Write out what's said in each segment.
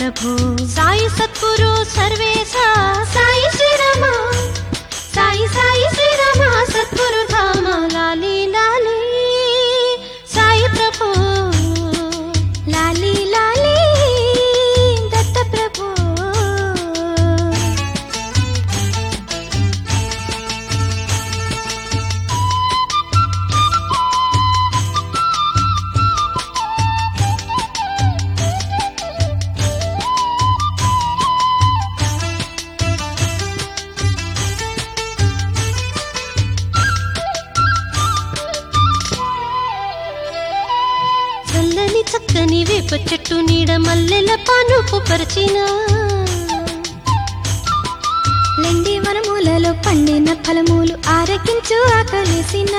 ప్రభు సాయి సద్గురు సర్వేశ సాయి శ్రీరామ సాయి సాయి శ్రీరామ సద్గురు ధామ లాలి లాలి సాయి ప్రభు లాలి లాలి దత్త ప్రభు చల్లని చక్కని వేప చెట్టు నీడ మల్లెల పానుపు పరిచిన లెండి వనమూలలో పండిన ఫలమూలు ఆరగించు ఆకలేసిన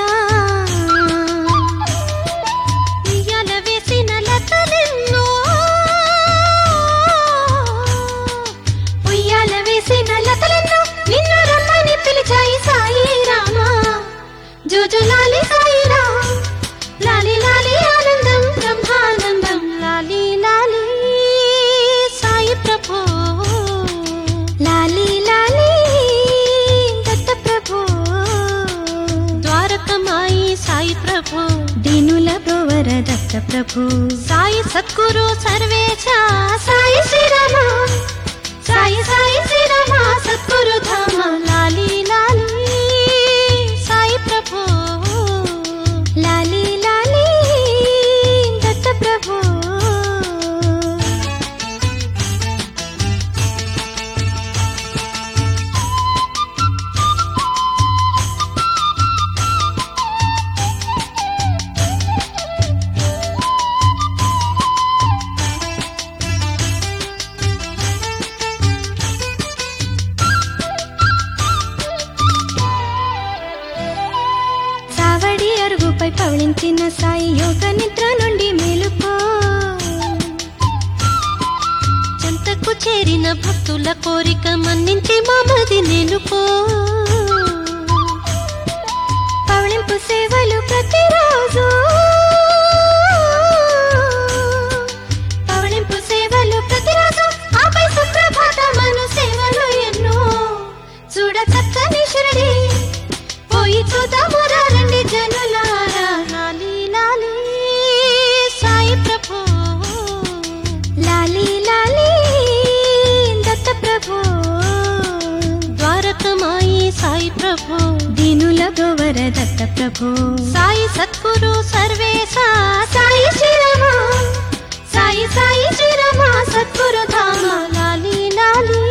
ఉయ్యాల వేసిన లతలెన్నో ఉయ్యాల వేసిన లతలెన్నో నిన్ను రమ్మని పిలిచాయి సాయి రామా జోజులాలి సాయి రామ్ లాలి లాలి ఆనందం బ్రహ్మానందం లాలి లాలి సాయి ప్రభు లాలి లాలి దత్త ప్రభు ద్వారకమాయి సాయి ప్రభు దీనుల బ్రోవర దత్త ప్రభు సాయి సద్గురు సర్వేశ సాయి శ్రీరామ సాయి సాయి శ్రీరామ సద్గురు ధామ లాలి లాలి సాయి ప్రభు లాలి లాలి దత్త ప్రభు సావడి అరుగుపై పవళించిన సాయి యోగ నిద్ర నుండి మేలుకో చెంతకు చేరిన భక్తుల కోరిక మన్నించి మామది నిలుకో పవళింపు సేవలు ప్రతిరోజు పవళింపు సేవలు ప్రతిరోజు ఆపై సుప్రభాతమను సేవలు ఎన్నో చూడ చక్కని షిరడి పోయి చూద్దాము రండి జనులారా లాలి లాలి సాయి ప్రభు లాలి లాలి దత్త ప్రభు ద్వారకమాయి సాయి ప్రభు దీనుల గోవర దత్త ప్రభు సాయి సద్గురు సర్వేశ సాయి శ్రీరామ సాయి సాయి శ్రీరామ సద్గురు ధామ లాలి లాలి